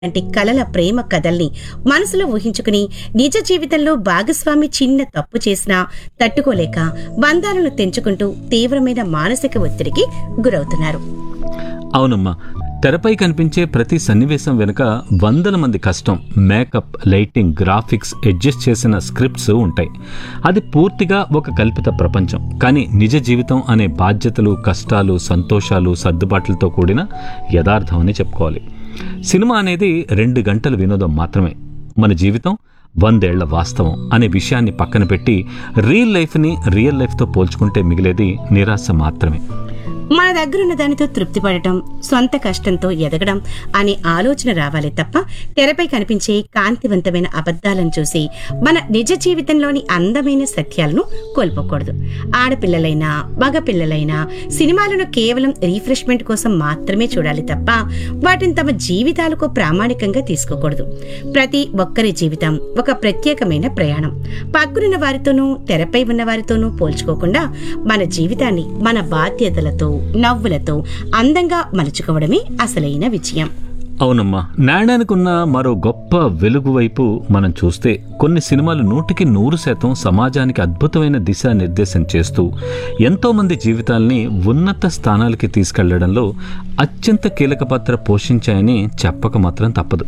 లాంటి కలల ప్రేమ కథల్ని మనసులో ఊహించుకుని నిజ జీవితంలో భాగస్వామి చిన్న తప్పు చేసినా తట్టుకోలేక బంధాలను తెంచుకుంటూ తీవ్రమైన మానసిక ఒత్తిడికి గురవుతున్నారు అవునమ్మా తెరపై కనిపించే ప్రతి సన్నివేశం వెనుక వందల మంది కష్టం మేకప్ లైటింగ్ గ్రాఫిక్స్ అడ్జస్ట్ చేసిన స్క్రిప్ట్స్ ఉంటాయి అది పూర్తిగా ఒక కల్పిత ప్రపంచం కానీ నిజ జీవితం అనే బాధ్యతలు కష్టాలు సంతోషాలు సర్దుబాట్లతో కూడిన యథార్థం అని చెప్పుకోవాలి సినిమా అనేది రెండు గంటల వినోదం మాత్రమే మన జీవితం వందేళ్ల వాస్తవం అనే విషయాన్ని పక్కన పెట్టి రియల్ లైఫ్ని రియల్ లైఫ్తో పోల్చుకుంటే మిగిలేది నిరాశ మాత్రమే మన దగ్గరున్న దానితో తృప్తి పడటం సొంత కష్టంతో ఎదగడం అనే ఆలోచన రావాలి తప్ప తెరపై కనిపించే కాంతివంతమైన అబద్ధాలను చూసి మన నిజ జీవితంలోని అందమైన సత్యాలను కోల్పోకూడదు ఆడపిల్లలైనా మగపిల్లలైనా సినిమాలను కేవలం రీఫ్రెష్మెంట్ కోసం మాత్రమే చూడాలి తప్ప వాటిని తమ జీవితాలకు ప్రామాణికంగా తీసుకోకూడదు ప్రతి ఒక్కరి జీవితం ఒక ప్రత్యేకమైన ప్రయాణం పక్కనున్న వారితోనూ తెరపై ఉన్న వారితోనూ పోల్చుకోకుండా మన జీవితాన్ని మన బాధ్యతలతో నవ్వులతో అందంగా మలుచుకోవడమే అసలైన విజయం అవునమ్మా నాణ్యానికి ఉన్న మరో గొప్ప వెలుగు వైపు మనం చూస్తే కొన్ని సినిమాలు నూటికి నూరు శాతం సమాజానికి అద్భుతమైన దిశానిర్దేశం చేస్తూ ఎంతో మంది జీవితాల్ని ఉన్నత స్థానాలకి తీసుకెళ్లడంలో అత్యంత కీలక పాత్ర పోషించాయని చెప్పక మాత్రం తప్పదు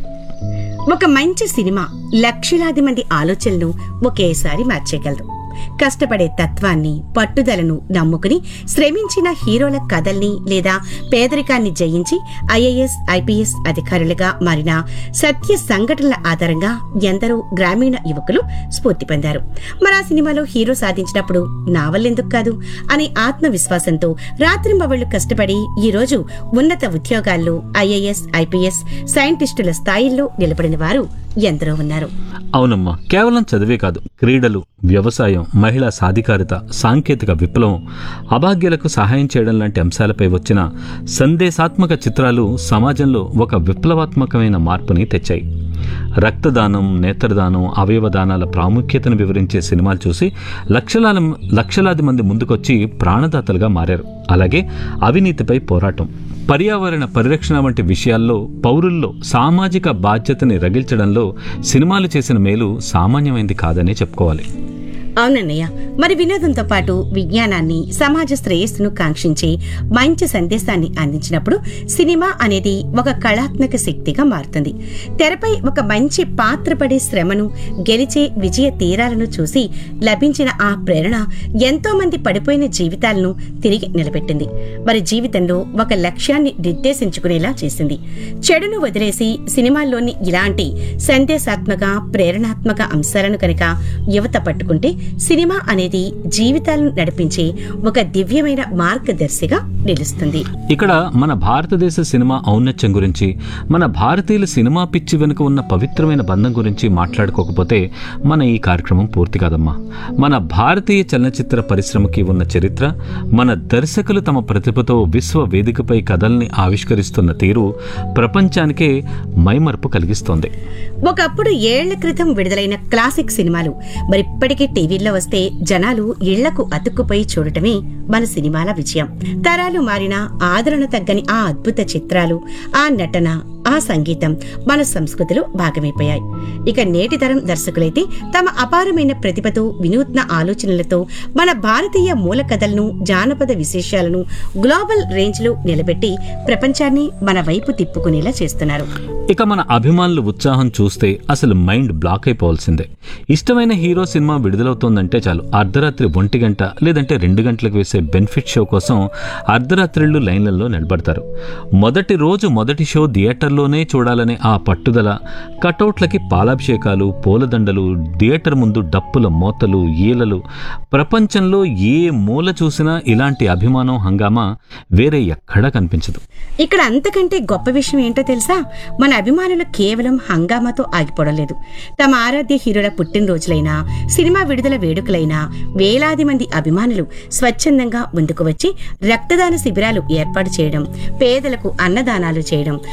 ఒక మంచి సినిమా లక్షలాది మంది ఆలోచనలు ఒకేసారి మార్చేయగలదు కష్టపడే తత్వాన్ని పట్టుదలను నమ్ముకుని శ్రమించిన హీరోల కథల్ని లేదా పేదరికాన్ని జయించి ఐఏఎస్ ఐపీఎస్ అధికారులుగా మారిన సత్య సంఘటనల ఆధారంగా ఎందరో గ్రామీణ యువకులు స్ఫూర్తి పొందారు మరి ఆ సినిమాలో హీరో సాధించినప్పుడు నా వల్లెందుకు కాదు అనే ఆత్మవిశ్వాసంతో రాత్రింబవళ్లు కష్టపడి ఈ రోజు ఉన్నత ఉద్యోగాల్లో ఐఏఎస్ ఐపీఎస్ సైంటిస్టుల స్థాయిల్లో నిలబడిన వారు ఎందరో ఉన్నారు అవునమ్మా కేవలం చదివే కాదు క్రీడలు వ్యవసాయం మహిళా సాధికారిత సాంకేతిక విప్లవం అభాగ్యులకు సహాయం చేయడం లాంటి అంశాలపై వచ్చిన సందేశాత్మక చిత్రాలు సమాజంలో ఒక విప్లవాత్మకమైన మార్పుని తెచ్చాయి రక్తదానం నేత్రదానం అవయవదానాల ప్రాముఖ్యతను వివరించే సినిమాలు చూసి లక్షలాది లక్షలాది మంది ముందుకొచ్చి ప్రాణదాతలుగా మారారు అలాగే అవినీతిపై పోరాటం పర్యావరణ పరిరక్షణ వంటి విషయాల్లో పౌరుల్లో సామాజిక బాధ్యతని రగిల్చడంలో సినిమాలు చేసిన మేలు సామాన్యమైంది కాదనే చెప్పుకోవాలి అవునన్నయ్య మరి వినోదంతో పాటు విజ్ఞానాన్ని సమాజ శ్రేయస్సును కాంక్షించి మంచి సందేశాన్ని అందించినప్పుడు సినిమా అనేది ఒక కళాత్మక శక్తిగా మారుతుంది తెరపై ఒక మంచి పాత్ర పడే శ్రమను గెలిచే విజయ తీరాలను చూసి లభించిన ఆ ప్రేరణ ఎంతో మంది పడిపోయిన జీవితాలను తిరిగి నిలబెట్టింది మరి జీవితంలో ఒక లక్ష్యాన్ని నిర్దేశించుకునేలా చేసింది చెడును వదిలేసి సినిమాల్లోని ఇలాంటి సందేశాత్మక ప్రేరణాత్మక అంశాలను కనుక యువత పట్టుకుంటే సినిమా అనేది జీవితాలను నడిపించే ఒక దివ్యమైన మార్గదర్శిగా నిలుస్తుంది ఇక్కడ మన భారతదేశ సినిమా ఔన్నత్యం గురించి మన భారతీయుల సినిమా పిచ్చి వెనుక ఉన్న పవిత్రమైన బంధం గురించి మాట్లాడుకోకపోతే మన ఈ కార్యక్రమం పూర్తి కాదమ్మా మన భారతీయ చలనచిత్ర పరిశ్రమకి ఉన్న చరిత్ర మన దర్శకులు తమ ప్రతిభతో విశ్వ వేదికపై కథల్ని ఆవిష్కరిస్తున్న తీరు ప్రపంచానికే మైమర్పు కలిగిస్తోంది ఒకప్పుడు ఏళ్ల క్రితం విడుదలైన క్లాసిక్ సినిమాలు మరిప్పటికీ టీవీల్లో వస్తే జనాలు ఇళ్లకు అతుక్కుపోయి చూడటమే మన సినిమాల విజయం తరాలు మారిన ఆదరణ తగ్గని ఆ అద్భుత చిత్రాలు ఆ నటన ఆ సంగీతం మన సంస్కృతిలో భాగమైపోయాయి ఇక నేటి తరం దర్శకులైతే తమ అపారమైన ప్రతిభతో వినూత్న ఆలోచనలతో మన భారతీయ మూల కథలను జానపద విశేషాలను గ్లోబల్ రేంజ్ లో నిలబెట్టి ప్రపంచాన్ని మన వైపు తిప్పుకునేలా చేస్తున్నారు ఇక మన అభిమానుల ఉత్సాహం చూస్తే అసలు మైండ్ బ్లాక్ అయిపోవాల్సిందే ఇష్టమైన హీరో సినిమా విడుదలవుతోందంటే చాలు అర్ధరాత్రి ఒంటి గంట లేదంటే రెండు గంటలకు వేసే బెనిఫిట్ షో కోసం అర్ధరాత్రిళ్ళు లైన్లలో నిలబడతారు మొదటి రోజు మొదటి షో థియేటర్లోనే చూడాలనే ఆ పట్టుదల కటౌట్లకి పాలాభిషేకాలు పూలదండలు థియేటర్ ముందు డప్పుల మోతలు ఈలలు ప్రపంచంలో ఏ మూల చూసినా ఇలాంటి అభిమానం హంగామా వేరే ఎక్కడా కనిపించదు ఇక్కడ అంతకంటే గొప్ప విషయం ఏంటో తెలుసా మన అభిమానులు కేవలం హంగామాతో ఆగిపోవడం లేదు తమ ఆరాధ్య హీరోల పుట్టినరోజులైనా సినిమా విడుదల వేడుకలైనా వేలాది మంది అభిమానులు స్వచ్ఛందంగా ముందుకు వచ్చి రక్తదాన శిబిరాలు ఏర్పాటు చేయడం పేదలకు అన్నదానాలు చేయడం అన్నదాన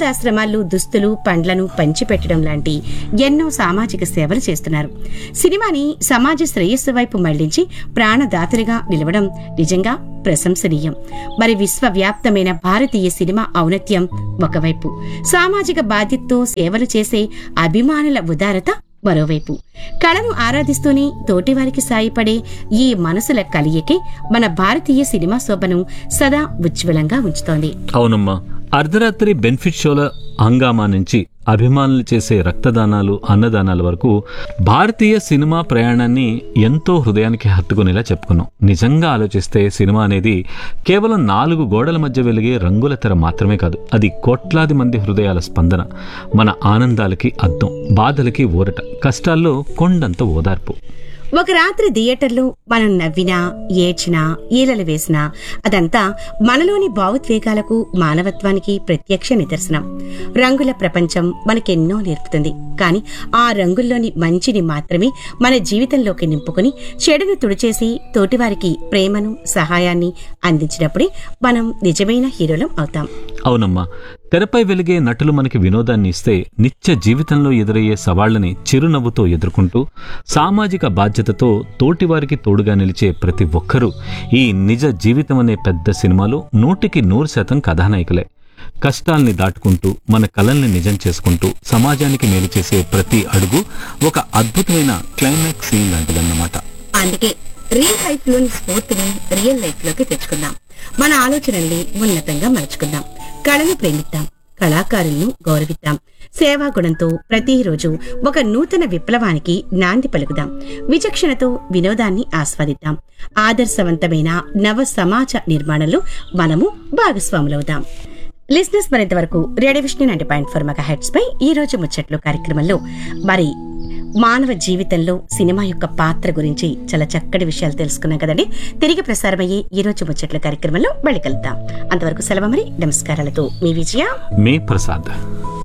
అనాథాశ్రమాల్లో దుస్తులు పండ్లను పంచిపెట్టడం లాంటి ఎన్నో సామాజిక సేవలు చేస్తున్నారు సినిమాని సమాజ శ్రేయస్సు వైపు మళ్లించి ప్రాణదాతలుగా నిలవడం నిజంగా ప్రశంసనీయం మరి విశ్వవ్యాప్తమైన భారతీయ సినిమా ఔన్నత్యం ఒకవైపు సామాజిక బాధ్యతతో సేవలు చేసే అభిమానుల ఉదారత మరోవైపు కళను ఆరాధిస్తూనే తోటివారికి సాయపడే ఈ మనసుల కలియకే మన భారతీయ సినిమా శోభను సదా ఉజ్వలంగా ఉంచుతోంది అవునమ్మా అర్ధరాత్రి బెనిఫిట్ షోల హంగామా నుంచి అభిమానులు చేసే రక్తదానాలు అన్నదానాల వరకు భారతీయ సినిమా ప్రయాణాన్ని ఎంతో హృదయానికి హత్తుకునేలా చెప్పుకున్నాం నిజంగా ఆలోచిస్తే సినిమా అనేది కేవలం నాలుగు గోడల మధ్య వెలిగే రంగుల తెర మాత్రమే కాదు అది కోట్లాది మంది హృదయాల స్పందన మన ఆనందాలకి అద్దం బాధలకి ఊరట కష్టాల్లో కొండంత ఓదార్పు ఒక రాత్రి థియేటర్లో మనం నవ్వినా ఏడ్చినా ఈలలు వేసినా అదంతా మనలోని భావోద్వేగాలకు మానవత్వానికి ప్రత్యక్ష నిదర్శనం రంగుల ప్రపంచం మనకెన్నో నేర్పుతుంది కానీ ఆ రంగుల్లోని మంచిని మాత్రమే మన జీవితంలోకి నింపుకొని చెడును తుడిచేసి తోటివారికి ప్రేమను సహాయాన్ని అందించినప్పుడే మనం నిజమైన హీరోలం అవుతాం అవునమ్మా తెరపై వెలిగే నటులు మనకి వినోదాన్ని ఇస్తే నిత్య జీవితంలో ఎదురయ్యే సవాళ్లని చిరునవ్వుతో ఎదుర్కొంటూ సామాజిక బాధ్యతతో తోటివారికి తోడుగా నిలిచే ప్రతి ఒక్కరూ ఈ నిజ జీవితం అనే పెద్ద సినిమాలో నూటికి నూరు శాతం కథానాయకులే కష్టాల్ని దాటుకుంటూ మన కలల్ని నిజం చేసుకుంటూ సమాజానికి మేలు చేసే ప్రతి అడుగు ఒక అద్భుతమైన క్లైమాక్స్ సీన్ లాంటిదన్నమాట అందుకే రియల్ లైఫ్ లోని స్ఫూర్తిని రియల్ లైఫ్ లోకి తెచ్చుకుందాం మన ఆలోచనల్ని ఉన్నతంగా మలుచుకుందాం కళను ప్రేమిద్దాం కళాకారులను గౌరవిద్దాం సేవా గుణంతో ప్రతిరోజు ఒక నూతన విప్లవానికి నాంది పలుకుదాం విచక్షణతో వినోదాన్ని ఆస్వాదిద్దాం ఆదర్శవంతమైన నవ సమాజ నిర్మాణంలో మనము భాగస్వాములవుదాం లిస్నెస్ మరింత వరకు radio Vishnu ninety point four megahertz పై ఈ రోజు ముచ్చట్లు కార్యక్రమంలో మరి మానవ జీవితంలో సినిమా యొక్క పాత్ర గురించి చాలా చక్కటి విషయాలు తెలుసుకున్నాం కదండి తిరిగి ప్రసారమయ్యే ఈ రోజు ముచ్చట్ల కార్యక్రమంలో మళ్ళీ కలుద్దాం అంతవరకు సెలవు మరి నమస్కారాలతో మీ విజయ మే ప్రసాద్